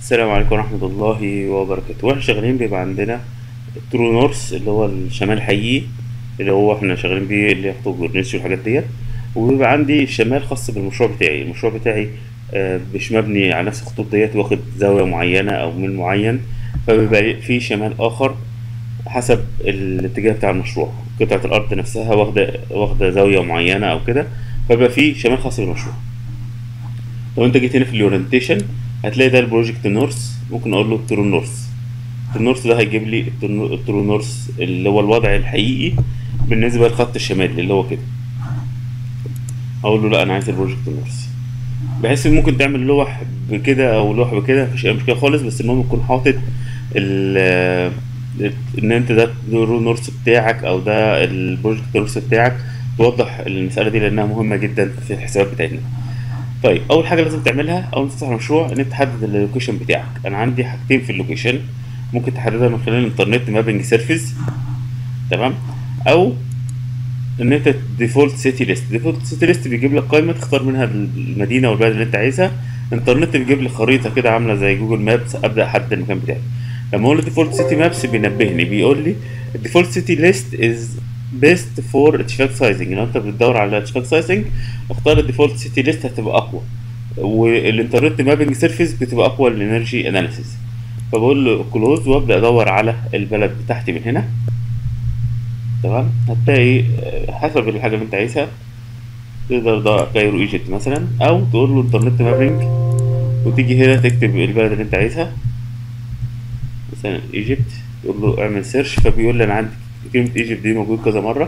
السلام عليكم ورحمة الله وبركاته واحنا شغالين بيبقى عندنا الترو نورث اللي هو الشمال الحقيقي اللي هو احنا شغالين بيه اللي يخطو جورنيش والحاجات ديت وبيبقى عندي الشمال خاص بالمشروع بتاعي المشروع بتاعي آه، مش مبني على نفس الخطوط ديت واخد زاوية معينة أو ميل معين فبيبقى في شمال آخر حسب الاتجاه بتاع المشروع قطعة الأرض نفسها واخدة واخدة زاوية معينة أو كده فبيبقى في شمال خاص بالمشروع لو انت جيت هنا في الاورينتيشن هتلاقي ده البروجكت نورث ممكن اقول له الترو نورث النورث ده هيجيب لي الترو الترو نورث اللي هو الوضع الحقيقي بالنسبه للخط الشمالي اللي هو كده اقول له لا انا عايز البروجكت نورث بحيث ان ممكن تعمل لوح بكده او لوح بكده مفيش اي مشكله خالص بس المهم تكون حاطط ال ان انت ده الترو نورث بتاعك او ده البروجكت نورث بتاعك توضح المساله دي لانها مهمه جدا في الحسابات بتاعتنا طيب اول حاجه لازم تعملها اول ما تفتح المشروع ان انت تحدد اللوكيشن بتاعك انا عندي حاجتين في اللوكيشن ممكن تحددها من خلال الانترنت مابنج سيرفيس تمام او ان انت ديفولت سيتي ليست ديفولت سيتي ليست بيجيب لك قائمه تختار منها المدينه والبلد اللي انت عايزها الانترنت بيجيب لي خريطه كده عامله زي جوجل مابس ابدا احدد المكان بتاعي لما اقول له ديفولت سيتي مابس بينبهني بيقول لي الديفولت سيتي ليست از بيست فور اتشفاك سايزنج لو انت بتدور على اتشفاك سايزنج اختار الديفولت سيتي ليست هتبقى اقوى والانترنت مابنج سيرفيس بتبقى اقوى للانرجي اناليسيس فبقول له كلوز وابدا ادور على البلد بتاعتي من هنا تمام هتلاقي آه، حسب الحاجه اللي انت عايزها تقدر تدور كايرو ايجيبت مثلا او تقول له انترنت مابنج وتيجي هنا تكتب البلد اللي انت عايزها مثلا ايجيبت تقول له اعمل سيرش فبيقول لي انا عندي كلمة ايجيبت دي موجود كذا مرة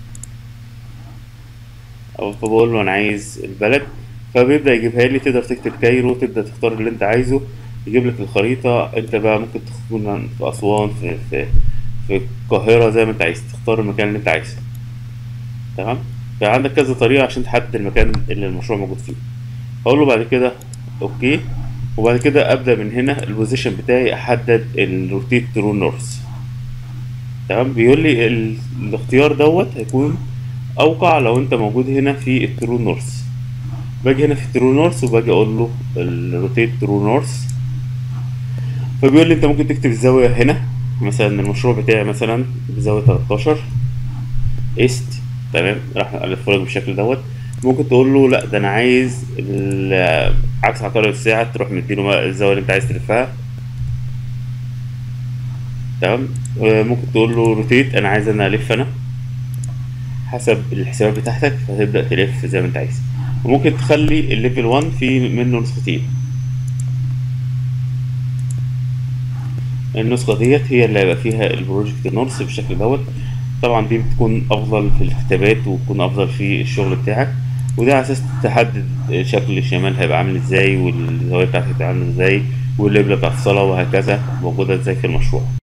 او فبقول له انا عايز البلد فبيبدأ يجيبها لي تقدر تكتب كايرو تبدأ تختار اللي انت عايزه يجيب لك الخريطة انت بقى ممكن تكون في اسوان في في في القاهرة زي ما انت عايز تختار المكان اللي انت عايزه تمام فعندك كذا طريقة عشان تحدد المكان اللي المشروع موجود فيه اقول له بعد كده اوكي وبعد كده ابدا من هنا البوزيشن بتاعي احدد الروتيت ترو نورث تمام بيقول لي ال... الاختيار دوت هيكون اوقع لو انت موجود هنا في الترو نورث باجي هنا في الترو نورث وباجي اقول له الروتيت ترو نورث فبيقول لي انت ممكن تكتب الزاويه هنا مثلا المشروع بتاعي مثلا بزاويه 13 ايست تمام راح الف لك بالشكل دوت ممكن تقول له لا ده انا عايز ال- عكس عقارب الساعه تروح مديله الزاويه اللي انت عايز تلفها تمام آه، ممكن تقول له روتيت انا عايز انا الف انا حسب الحسابات بتاعتك فتبدا تلف زي ما انت عايز وممكن تخلي الليفل 1 في منه نسختين النسخة ديت هي اللي هيبقى فيها البروجكت نورس بالشكل دوت طبعا دي بتكون افضل في الكتابات وتكون افضل في الشغل بتاعك وده على اساس تحدد شكل الشمال هيبقى عامل ازاي والزاوية بتاعتك هتبقى عاملة ازاي والقبلة بتاعت الصلاة وهكذا موجودة ازاي في المشروع